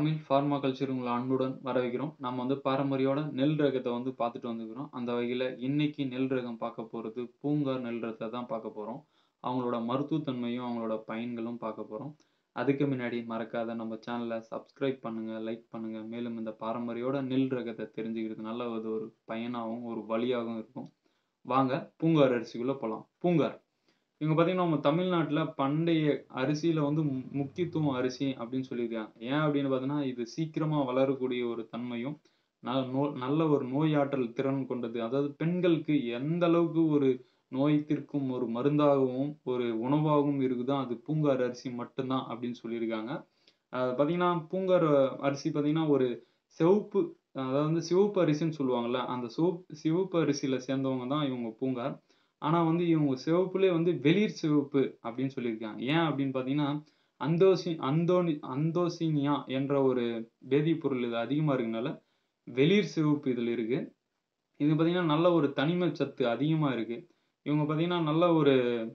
Tamil pharma culture உங்களை அன்புடன் வரவேற்கிறோம். நம்ம வந்து பாரம்பரியோட நெல் ரகத்த வந்து பார்த்துட்டு வந்துருக்கிறோம். அந்த வகையில இன்னைக்கு நெல் ரகம் பார்க்க போறது பூங்கார் நெல் ரகத்த தான் பார்க்க போறோம். அவங்களோட மருத்துவத்தன்மையும், அவங்களோட பயன்களும் பார்க்க போறோம். அதுக்கு முன்னாடி மறக்காத நம்ம சேனல சப்ஸ்கிரைப் பண்ணுங்க, லைக் பண்ணுங்க. மேலும் இந்த பாரம்பரியோட நெல் ரகத்த தெரிஞ்சுக்கிறது நல்ல அது ஒரு பயனாவும், ஒரு வழியாகவும் இருக்கும். வாங்க பூங்கார் அரிசிக்குள்ள போலாம். பூங்கார் இவங்க பார்த்தீங்கன்னா, நம்ம தமிழ்நாட்டுல பண்டைய அரிசியில வந்து மு முக்கியத்துவம் அரிசி அப்படின்னு சொல்லியிருக்காங்க. ஏன் அப்படின்னு பார்த்தீங்கன்னா, இது சீக்கிரமா வளரக்கூடிய ஒரு தன்மையும், ந நோ நல்ல ஒரு நோயாற்றல் திறன் கொண்டது. அதாவது பெண்களுக்கு எந்த அளவுக்கு ஒரு நோய் தீர்க்கும் ஒரு மருந்தாகவும், ஒரு உணவாகவும் இருக்குதோ, அது பூங்கார் அரிசி மட்டும் தான் அப்படின்னு சொல்லியிருக்காங்க. அது பார்த்தீங்கன்னா, பூங்கார் அரிசி பார்த்தீங்கன்னா, ஒரு சிவப்பு அதாவது வந்து சிவப்பு அரிசின்னு சொல்லுவாங்கல்ல, அந்த சிவப் சிவப்பு அரிசியில சேர்ந்தவங்க தான் இவங்க பூங்கார். ஆனா வந்து இவங்க சிவப்புலயே வந்து வெளிர் சிவப்பு அப்படின்னு சொல்லியிருக்காங்க. ஏன் அப்படின்னு பார்த்தீங்கன்னா, அந்தோசி அந்தோனி அந்தோசினியா என்ற ஒரு வேதிப்பொருள் இது அதிகமா இருக்கனால, வெளிர் சிவப்பு இதுல இருக்கு. இது பார்த்தீங்கன்னா, நல்ல ஒரு தனிம சத்து அதிகமா இருக்கு. இவங்க பார்த்தீங்கன்னா, நல்ல ஒரு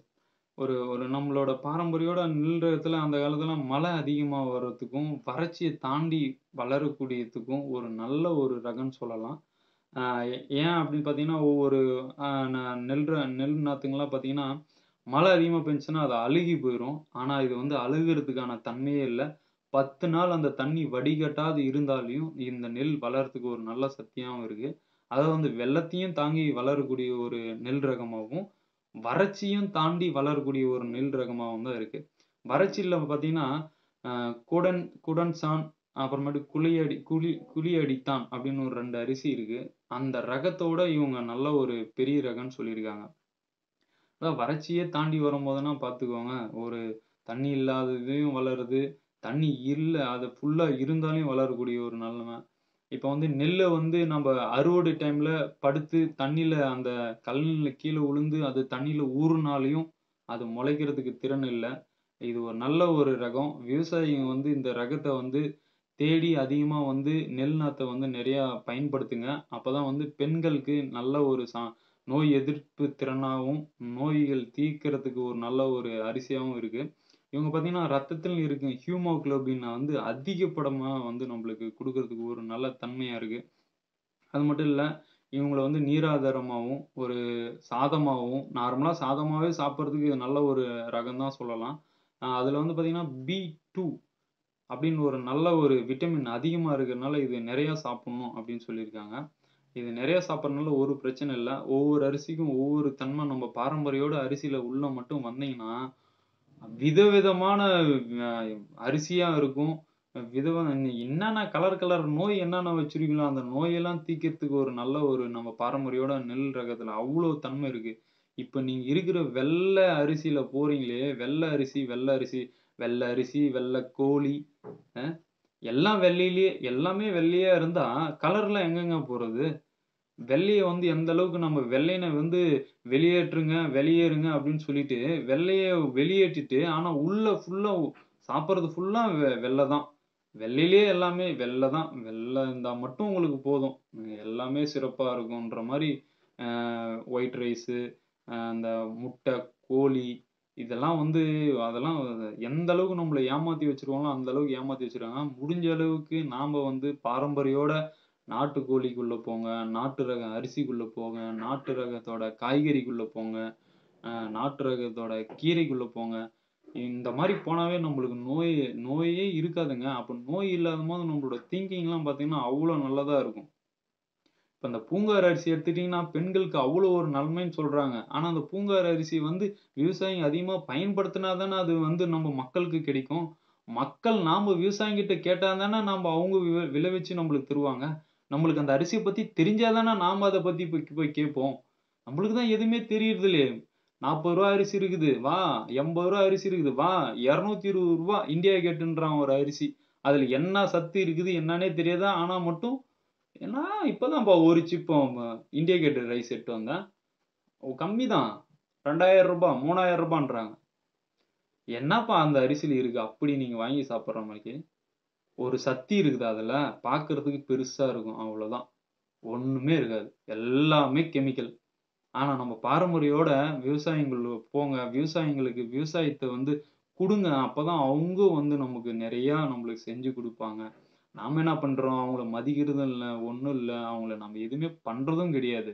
ஒரு ஒரு நம்மளோட பாரம்பரியோட நெல் ரகத்துல அந்த காலத்துல மழை அதிகமா வர்றதுக்கும், வறட்சிய தாண்டி வளரக்கூடியதுக்கும் ஒரு நல்ல ஒரு ரகம்ன்னு சொல்லலாம். ஆ ஏன் அப்படின்னு பார்த்தீங்கன்னா, ஒவ்வொரு அ ந நெல் ர நெல் நாத்துங்கலாம் பார்த்தீங்கன்னா, மழை அதிகமா பெஞ்சுச்சுன்னா அது அழுகி போயிரும். ஆனா இது வந்து அழுகுறதுக்கான தன்மையே இல்ல. 10 நாள் அந்த தண்ணி வடிகட்டாது இருந்தாலயும், இந்த நெல் வளர்றதுக்கு ஒரு நல்ல சக்தியாவும் இருக்கு. அதாவது வந்து வெள்ளத்தையும் தாங்கி வளரக்கூடிய ஒரு நெல் ரகமாவும், வறட்சியும் தாண்டி வளரக்கூடிய ஒரு நெல் ரகமாவும் தான் இருக்கு. வறட்சியில பார்த்தீங்கன்னா, அ குடன் குடன்சான், அப்புறமேட்டு குளியடி குளி குளியடித்தான் அப்படின்னு ஒரு 2 அரிசி இருக்கு. அந்த ரகத்தோட இவங்க நல்ல ஒரு பெரிய ரகம்ன்னு சொல்லியிருக்காங்க. அதான் வறட்சியே தாண்டி வரும்போதுனா பார்த்துக்கோங்க, ஒரு தண்ணி இல்லாததையும் வளருது, தண்ணி இல்ல அது ஃபுல்லா இருந்தாலும் வளரக்கூடிய ஒரு நிலைமை. இப்ப வந்து நெல்ல வந்து நம்ப அறுவடை டைம்ல படுத்து தண்ணீல அந்த கழனில கீழ விழுந்து அது தண்ணீல ஊறுனாலயும், அது முளைக்கிறதுக்கு திறன் இல்ல. இது ஒரு நல்ல ஒரு ரகம். விவசாயிங்க வந்து இந்த ரகத்த வந்து தேடி அதிகமா வந்து நெல் நாத்த வந்து நெறையா பயன்படுத்துங்க. அப்பதான் வந்து பெண்களுக்கு நல்ல ஒரு ச நோய் எதிர்ப்பு திறனாவும், நோய்கள் தீர்க்கிறதுக்கு ஒரு நல்ல ஒரு அரிசியாவும் இருக்கு. இவங்க பார்த்தீங்கன்னா, ரத்தத்தில் இருக்கும் ஹீமோகுளோபின வந்து அதிகப்படமா வந்து நம்மளுக்கு குடுக்குறதுக்கு ஒரு நல்ல தன்மையா இருக்கு. அது மட்டும் இல்ல, இவங்கள வந்து நீராதாரமாவும், ஒரு சாதமாவும், நார்மலா சாதமாவே சாப்பிடுறதுக்கு இது நல்ல ஒரு ரகம் தான் சொல்லலாம். அ அதுல வந்து பார்த்தீங்கன்னா, பி2 அப்படின்னு ஒரு நல்ல ஒரு விட்டமின் அதிகமா இருக்கிறனால, இது நெறையா சாப்பிடணும் அப்படின்னு சொல்லியிருக்காங்க. இது நெறையா சாப்பிடுறதுனால ஒரு பிரச்சனை இல்ல. ஒவ்வொரு அரிசிக்கும் ஒவ்வொரு தன்மை நம்ம பாரம்பரியோட அரிசியில உள்ள மட்டும் வந்தீங்கன்னா, விதவிதமான அ அரிசியா இருக்கும். விதவ என்னென்ன கலர் கலர் நோய் என்னென்ன வச்சிருக்கீங்களோ, அந்த நோயெல்லாம் தீர்க்கிறதுக்கு ஒரு நல்ல ஒரு நம்ம பாரம்பரியோட நெல் ரகத்துல அவ்ளோ தன்மை இருக்கு. இப்ப நீங்க இருக்கிற வெள்ள அரிசியில போறீங்களே, வெள்ள அரிசி, வெள்ள அரிசி, வெள்ள அரிசி, வெள்ள கோழி, அ எல்லாம் வெள்ளையிலேயே எல்லாமே வெள்ளையா இருந்தா, கலர்லாம் எங்கங்க போறது? வெள்ளைய வந்து எந்த அளவுக்கு நம்ம வெள்ளையன வந்து வெளியேற்றுங்க, வெளியேறுங்க அப்படின்னு சொல்லிட்டு, வெள்ளைய வெளியேற்றிட்டு, ஆனா உள்ள ஃபுல்லா சாப்பிடுறது ஃபுல்லா வெ வெள்ள தான். வெள்ளையிலேயே எல்லாமே வெள்ள தான். வெள்ள இருந்தா மட்டும் உங்களுக்கு போதும். எல்லாமே சிறப்பா இருக்கும்ன்ற மாரி, அ ஒயிட் ரைஸு, அ அந்த முட்டை, கோழி இதெல்லாம் வந்து அதெல்லாம் எந்த அளவுக்கு நம்மள ஏமாத்தி வச்சுருவாங்களோ, அந்த அளவுக்கு ஏமாத்தி வச்சுருக்காங்க. முடிஞ்ச அளவுக்கு நாம வந்து பாரம்பரியோட நாட்டுக்கோழிக்குள்ள போங்க, நாட்டு ரக அரிசிக்குள்ள போங்க, நாட்டு ரகத்தோட காய்கறிக்குள்ள போங்க, அ நாட்டு ரகத்தோட கீரைக்குள்ள போங்க. இந்த மாரி போனாவே நம்மளுக்கு நோய் நோயே இருக்காதுங்க. அப்ப நோய் இல்லாதபோது நம்மளோட திங்கிங்லாம் பார்த்தீங்கன்னா, அவ்ளோ நல்லதா இருக்கும். இப்ப இந்த பூங்கார் அரிசி எடுத்துட்டீங்கன்னா, பெண்களுக்கு அவ்ளோ ஒரு நன்மைன்னு சொல்றாங்க. ஆனா அந்த பூங்கார் அரிசி வந்து விவசாயிங்க அதிகமா பயன்படுத்தினா தானே அது வந்து நம்ம மக்களுக்கு கிடைக்கும். மக்கள் நாம விவசாயிங்கிட்ட கேட்டா தானே நாம அவங்க விள விளைவிச்சு நம்மளுக்கு தருவாங்க. நம்மளுக்கு அந்த அரிசிய பத்தி தெரிஞ்சா தானே நாம அத பத்தி போய் போய் கேட்போம். நம்மளுக்கு தான் எதுவுமே தெரியறது இல்லையே. ரூ. 40 அரிசி இருக்குது, வா. ரூ. 80 அரிசி இருக்குது, வா. ரூ. 220 இண்டியா கேட்டுன்றான் ஒரு அரிசி. அதுல என்ன சத்து இருக்குது என்னன்னே தெரியாது. ஆனா மட்டும் நான் இப்பதான்ப்பா ஒரு சிப் இண்டியா கேட் ரைஸ் எடுத்துட்டு வந்தேன். கம்மி தான். ரூ. 2000 ரூ. 3000ன்றாங்க. என்னப்பா அந்த அரிசியில இருக்கு? அப்படி நீங்க வாங்கி சாப்பிடுற மாரிக்கு? ஒரு சக்தி இருக்குதா அதுல? பார்க்கறதுக்கு பெருசா இருக்கும். அவ்வளோதான். ஒண்ணுமே இருக்காது. எல்லாமே கெமிக்கல். ஆனா நம்ம பாரம்பரியோட விவசாயிங்கள் போங்க. விவசாயிங்களுக்கு விவசாயத்த வந்து குடுங்க. அப்பதான் அவங்க வந்து நமக்கு நெறையா நம்மளுக்கு செஞ்சு குடுப்பாங்க. நாம என்ன பண்றோம் அவங்கள மதிக்கிறதும் இல்ல ஒண்ணும் இல்ல அவங்கள நம்ம எதுவுமே பண்றதும் கிடையாது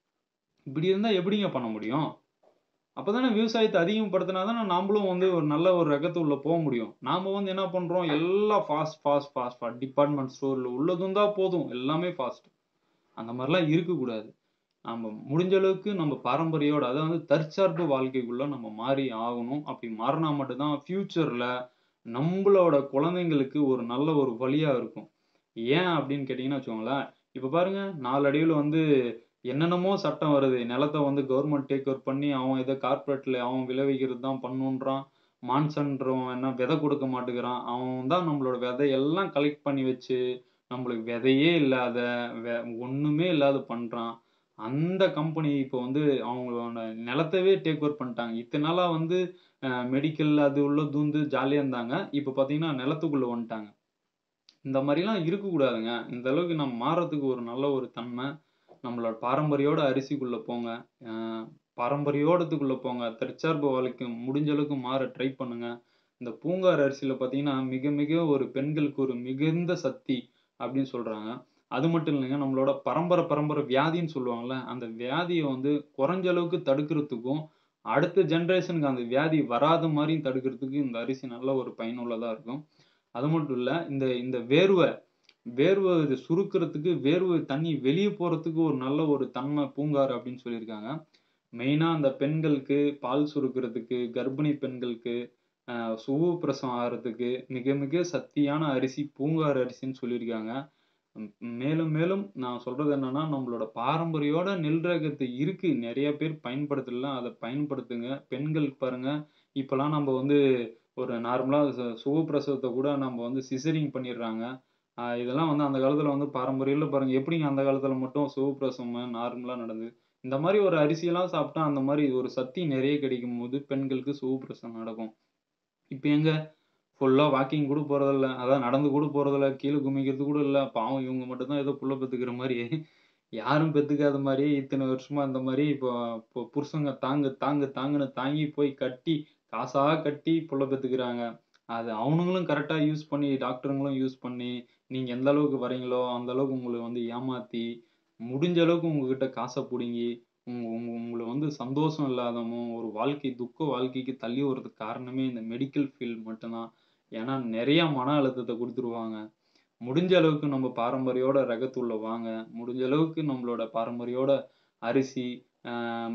இப்படி இருந்தா எப்படிங்க பண்ண முடியும் அப்பதானே விவசாயத்தை அதிகப்படுத்தினாதானே நாமளும் வந்து ஒரு நல்ல ஒரு ரகத்துள்ள போக முடியும் நாம வந்து என்ன பண்றோம் எல்லாம் fast fast fast fast department ஸ்டோர்ல உள்ளதும் தான் போதும் எல்லாமே ஃபாஸ்ட் அந்த மாதிரிலாம் இருக்கக்கூடாது நம்ம முடிஞ்ச அளவுக்கு நம்ம பாரம்பரியோட அதாவது வந்து தற்சார்பு வாழ்க்கைக்குள்ள நம்ம மாறி ஆகணும் அப்படி மாறினா மட்டும்தான் ஃபியூச்சர்ல நம்மளோட குழந்தைங்களுக்கு ஒரு நல்ல ஒரு வழியா இருக்கும் ஏன் அப்படின்னு கேட்டீங்கன்னா வச்சுக்கோங்களேன் இப்ப பாருங்க நாலடிவில் வந்து என்னென்னமோ சட்டம் வருது நிலத்தை வந்து கவர்மெண்ட் டேக் ஓவர் பண்ணி அவன் இதை கார்பரேட்ல அவன் விளைவிக்கிறது தான் பண்ணுன்றான் மான்சன்றவன் என்ன விதை கொடுக்க மாட்டேங்கிறான் அவன் தான் நம்மளோட விதையெல்லாம் கலெக்ட் பண்ணி வச்சு நம்மளுக்கு விதையே இல்லாத வெ ஒண்ணுமே இல்லாத பண்றான் அந்த கம்பெனி இப்போ வந்து அவங்களோட நிலத்தவே டேக் ஓவர் பண்ணிட்டாங்க இத்தனை நாளா வந்து மெடிக்கல் அது உள்ளது வந்து ஜாலியா இருந்தாங்க இப்போ பாத்தீங்கன்னா நிலத்துக்குள்ள வந்துட்டாங்க இந்த மாதிரிலாம் இருக்கக்கூடாதுங்க இந்த அளவுக்கு நம்ம மாறதுக்கு ஒரு நல்ல ஒரு தன்மை நம்மளோட பாரம்பரியோட அரிசிக்குள்ள போங்க அஹ் பாரம்பரியோடத்துக்குள்ள போங்க தற்சார்பு வாழ்க்கை முடிஞ்ச அளவுக்கு மாற ட்ரை பண்ணுங்க இந்த பூங்கார் அரிசியில பாத்தீங்கன்னா மிக மிக ஒரு பெண்களுக்கு ஒரு மிகுந்த சக்தி அப்படின்னு சொல்றாங்க அது மட்டும் இல்லைங்க நம்மளோட பரம்பரை பரம்பரை வியாதின்னு சொல்லுவாங்கல்ல அந்த வியாதியை வந்து குறைஞ்ச அளவுக்கு தடுக்கிறதுக்கும் அடுத்த ஜென்ரேஷனுக்கு அந்த வியாதி வராத மாதிரியும் தடுக்கிறதுக்கு இந்த அரிசி நல்ல ஒரு பயனுள்ளதா இருக்கும் அது மட்டும் இல்ல இந்த இந்த வேர்வை வேர்வை இது சுருக்கிறதுக்கு வேர்வை தண்ணி வெளியே போறதுக்கு ஒரு நல்ல ஒரு தன்மை பூங்கார் அப்படின்னு சொல்லியிருக்காங்க மெயினா அந்த பெண்களுக்கு பால் சுருக்கிறதுக்கு கர்ப்பிணி பெண்களுக்கு ஆஹ் சுகப்பிரசவம் ஆகிறதுக்கு மிக மிக சக்தியான அரிசி பூங்கார் அரிசின்னு சொல்லியிருக்காங்க ம், மேலும் மேலும் நான் சொல்றது என்னன்னா நம்மளோட பாரம்பரியோட நெல் ரகத்து இருக்கு நிறைய பேர் பயன்படுத்தல அதை பயன்படுத்துங்க பெண்கள் பாருங்க இப்பெல்லாம் நம்ம வந்து ஒரு நார்மலா சு- சுகப்பிரசவத்தை கூட நம்ம வந்து சிசரிங் பண்ணிடுறாங்க ஆஹ் இதெல்லாம் வந்து அந்த காலத்துல வந்து பாரம்பரியம்ல பாருங்க எப்படிங்க அந்த காலத்துல மட்டும் சுகப்பிரசவம் நார்மலா நடந்தது இந்த மாதிரி ஒரு அரிசியெல்லாம் சாப்பிட்டா அந்த மாதிரி ஒரு சக்தி நிறைய கிடைக்கும் போது பெண்களுக்கு சுகப்பிரசவம் நடக்கும் இப்ப எங்க ஃபுல்லா வாக்கிங் கூட போறதில்ல அதான் நடந்து கூட போறதில்ல கீழே குமிக்கிறது கூட இல்ல பாவம் இவங்க மட்டும் தான் ஏதோ புள்ள பெத்துக்கிற மாதிரி யாரும் பெத்துக்காத மாதிரி இத்தனை வருஷமா அந்த மாதிரி இப்போ இப்போ புருஷங்க தாங்கு தாங்கு தாங்குன்னு தாங்கி போய் கட்டி காசா கட்டி புள்ள பெத்துக்கிறாங்க அது அவனுங்களும் கரெக்டா யூஸ் பண்ணி டாக்டருங்களும் யூஸ் பண்ணி நீங்க எந்த அளவுக்கு வரீங்களோ அந்த அளவுக்கு உங்களை வந்து ஏமாத்தி முடிஞ்ச அளவுக்கு உங்ககிட்ட காசை பிடுங்கி உங்க உங்க உங்களை வந்து சந்தோஷம் இல்லாதமும் ஒரு வாழ்க்கை துக்க வாழ்க்கைக்கு தள்ளி வர்றதுக்கு காரணமே இந்த மெடிக்கல் ஃபீல்ட் மட்டும்தான் ஏன்னா நிறைய மன அழுத்தத்தை கொடுத்துருவாங்க முடிஞ்ச அளவுக்கு நம்ம பாரம்பரியோட ரகத்துள்ள வாங்க முடிஞ்ச அளவுக்கு நம்மளோட பாரம்பரியோட அரிசி ஆஹ்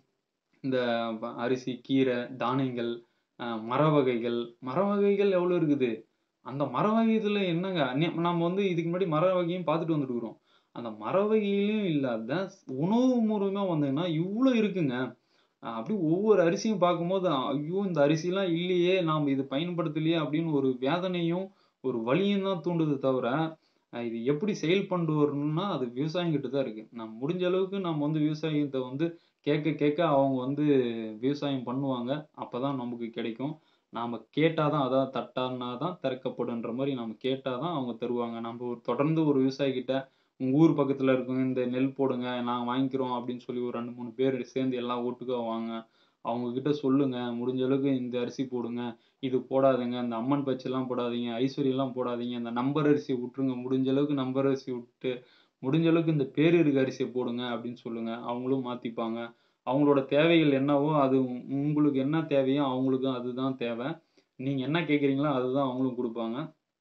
இந்த வ- அரிசி கீரை தானியங்கள் ஆஹ் மர வகைகள் மர வகைகள் எவ்வளவு இருக்குது அந்த மர வகைத்துல என்னங்க நி- நம்ம வந்து இதுக்கு முன்னாடி மர வகையும் பார்த்துட்டு வந்துட்டு இருக்கிறோம் அந்த மர வகையிலும் இல்லாத உணவு முறையுமா வந்தீங்கன்னா இவ்வளவு இருக்குங்க ஆஹ் அப்படி ஒவ்வொரு அரிசியும் பார்க்கும்போது ஐயோ இந்த அரிசிலாம் இல்லையே நாம் இது பயன்படுத்தலையே அப்படின்னு ஒரு வேதனையும் ஒரு வலியும் தான் தூண்டுது தவிர ஆஹ் இது எப்படி செயல்பண்டு வரணும்னா அது விவசாயிங்கிட்ட தான் இருக்கு நம்ம முடிஞ்ச அளவுக்கு நம்ம வந்து விவசாயத்தை வந்து கேட்க கேட்க அவங்க வந்து விவசாயம் பண்ணுவாங்க அப்பதான் நமக்கு கிடைக்கும் நாம கேட்டாதான் அதான் தட்டானாதான் திறக்கப்படுன்ற மாதிரி நம்ம கேட்டாதான் அவங்க தருவாங்க நம்ம ஒரு தொடர்ந்து ஒரு விவசாயி கிட்ட உங்க ஊர் பக்கத்துல இருக்கும் இந்த நெல் போடுங்க நாங்க வாங்கிக்கிறோம் அப்படின்னு சொல்லி ஒரு ரெண்டு மூணு பேர் சேர்ந்து எல்லாம் ஒட்டுக்கா வாங்க அவங்க கிட்ட சொல்லுங்க முடிஞ்ச அளவுக்கு இந்த அரிசி போடுங்க இது போடாதீங்க இந்த அம்மன் பச்சை எல்லாம் போடாதீங்க ஐஸ்வர்யம் எல்லாம் போடாதீங்க இந்த நம்பர் அரிசி விட்டுருங்க முடிஞ்ச அளவுக்கு நம்பர் அரிசி விட்டு முடிஞ்ச அளவுக்கு இந்த பேர் இருக்க அரிசியை போடுங்க அப்படின்னு சொல்லுங்க அவங்களும் மாத்திப்பாங்க அவங்களோட தேவைகள் என்னவோ அது உ- உங்களுக்கு என்ன தேவையோ அவங்களுக்கும் அதுதான் தேவை நீங்க என்ன கேக்குறீங்களோ அதுதான் அவங்களும் கொடுப்பாங்க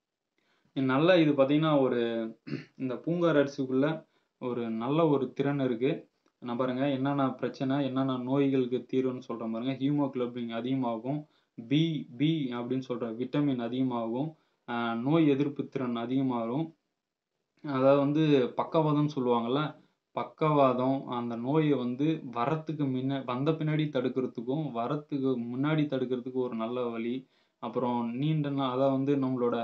நல்லா இது பாத்தீங்கன்னா ஒரு இந்த பூங்கார் அரிசிக்குள்ள ஒரு நல்ல ஒரு திறன் இருக்கு நான் பாருங்க என்னென்ன பிரச்சனை என்னென்ன நோய்களுக்கு தீர்வுன்னு சொல்றேன் பாருங்க ஹீமோகுளோபின் அதிகமாகும் பி பி அப்படின்னு சொல்ற விட்டமின் அதிகமாகும் ஆஹ் நோய் எதிர்ப்பு திறன் அதிகமாகும் அதாவது வந்து பக்கவாதம்னு சொல்லுவாங்கல்ல பக்கவாதம் அந்த நோயை வந்து வரத்துக்கு முன்ன வந்த பின்னாடி தடுக்கிறதுக்கும் வரத்துக்கு முன்னாடி தடுக்கிறதுக்கு ஒரு நல்ல வழி அப்புறம் நீண்ட நாள் அதாவது வந்து நம்மளோட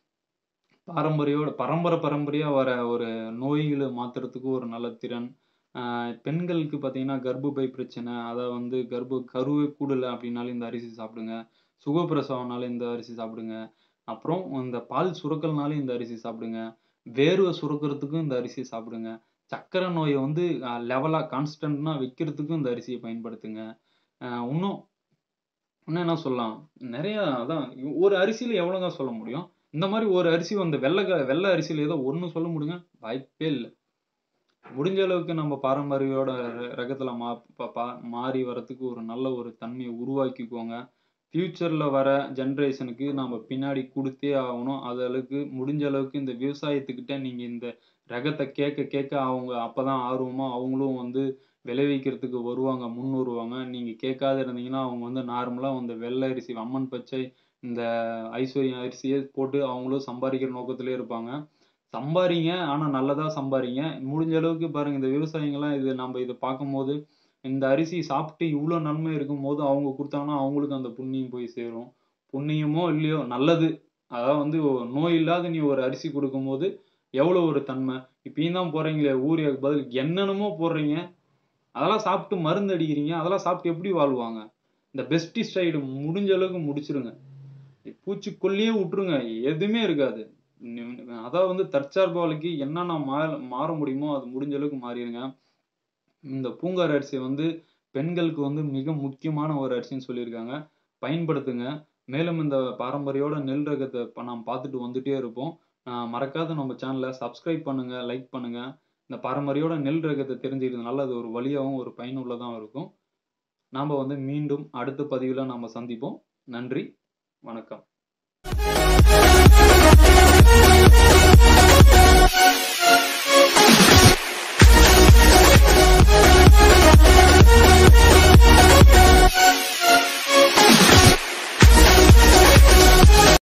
பாரம்பரியோட பரம்பரை பரம்பரையா வர ஒரு நோய்களை மாத்துறதுக்கு ஒரு நல்ல திறன் ஆஹ் பெண்களுக்கு பார்த்தீங்கன்னா கர்ப்பப்பை பிரச்சனை அதை வந்து கர்ப்ப கருவே கூடல அப்படின்னாலும் இந்த அரிசி சாப்பிடுங்க சுகப்பிரசவம்னாலும் இந்த அரிசி சாப்பிடுங்க அப்புறம் இந்த பால் சுரக்கல்னாலும் இந்த அரிசி சாப்பிடுங்க வேர்வை சுரக்கிறதுக்கும் இந்த அரிசி சாப்பிடுங்க சக்கரை நோயை வந்து லெவலா கான்ஸ்டன்ட்னா வைக்கிறதுக்கும் இந்த அரிசியை பயன்படுத்துங்க ஆஹ் இன்னும் இன்னும் என்ன சொல்லலாம் நிறைய அதான் ஒரு அரிசியில எவ்வளவுங்க சொல்ல முடியும் இந்த மாதிரி ஒரு அரிசி வந்து வெள்ளை க வெள்ளை அரிசியில ஏதோ ஒண்ணு சொல்ல முடியுங்க வாய்ப்பே இல்ல முடிஞ்ச அளவுக்கு நம்ம பாரம்பரியோட ர- ரகத்துல மா ப- பா- மாறி வரதுக்கு ஒரு நல்ல ஒரு தன்மையை உருவாக்கிக்கோங்க ஃபியூச்சர்ல வர ஜென்ரேஷனுக்கு நாம பின்னாடி கொடுத்தே ஆகணும் அது அளவுக்கு முடிஞ்ச அளவுக்கு இந்த விவசாயத்துக்கிட்ட நீங்க இந்த ரகத்தை கேட்க கேட்க அவங்க அப்பதான் ஆர்வமா அவங்களும் வந்து விளைவிக்கிறதுக்கு வருவாங்க முன் வருவாங்க நீங்க கேட்காத இருந்தீங்கன்னா அவங்க வந்து நார்மலா வந்து வெள்ளை அரிசி அம்மன் பச்சை இந்த ஐஸ்வர்யம் அரிசியை போட்டு அவங்களும் சம்பாதிக்கிற நோக்கத்திலே இருப்பாங்க சம்பாரிங்க ஆனா நல்லதா சம்பாரிங்க முடிஞ்ச அளவுக்கு பாருங்க இந்த விவசாயிங்கெல்லாம் இது நம்ம இதை பார்க்கும்போது இந்த அரிசி சாப்பிட்டு இவ்வளவு நன்மை இருக்கும் போது அவங்க கொடுத்தாங்கன்னா அவங்களுக்கு அந்த புண்ணியம் போய் சேரும் புண்ணியமோ இல்லையோ நல்லது அதாவது வந்து நோய் இல்லாத நீ ஒரு அரிசி கொடுக்கும்போது எவ்வளவு ஒரு தன்மை இப்பயும் தான் போறீங்களே ஊரியாக்கு பதில் என்னென்னமோ போடுறீங்க அதெல்லாம் சாப்பிட்டு மருந்து அடிக்கிறீங்க அதெல்லாம் சாப்பிட்டு எப்படி வாழ்வாங்க இந்த பெஸ்டிசைடு முடிஞ்ச அளவுக்கு முடிச்சிருங்க பூச்சிக்கொல்லியே விட்டுருங்க எதுவுமே இருக்காது நி- அதாவது வந்து தற்சார்பாலைக்கு என்னென்ன மாற மாற முடியுமோ அது முடிஞ்ச அளவுக்கு மாறிடுங்க இந்த பூங்கார் அரிசி வந்து பெண்களுக்கு வந்து மிக முக்கியமான ஒரு அரிசின்னு சொல்லியிருக்காங்க பயன்படுத்துங்க மேலும் இந்த பாரம்பரியோட நெல் ரகத்தை இப்போ நாம் பார்த்துட்டு வந்துட்டே இருப்போம் ஆஹ் மறக்காத நம்ம சேனலை சப்ஸ்கிரைப் பண்ணுங்க லைக் பண்ணுங்க இந்த பாரம்பரியோட நெல் ரகத்தை தெரிஞ்சுக்கிறதுனால அது ஒரு வழியாகவும் ஒரு பயனுள்ளதாகவும் இருக்கும் நாம் வந்து மீண்டும் அடுத்த பதிவில் நாம் சந்திப்போம் நன்றி வணக்கம்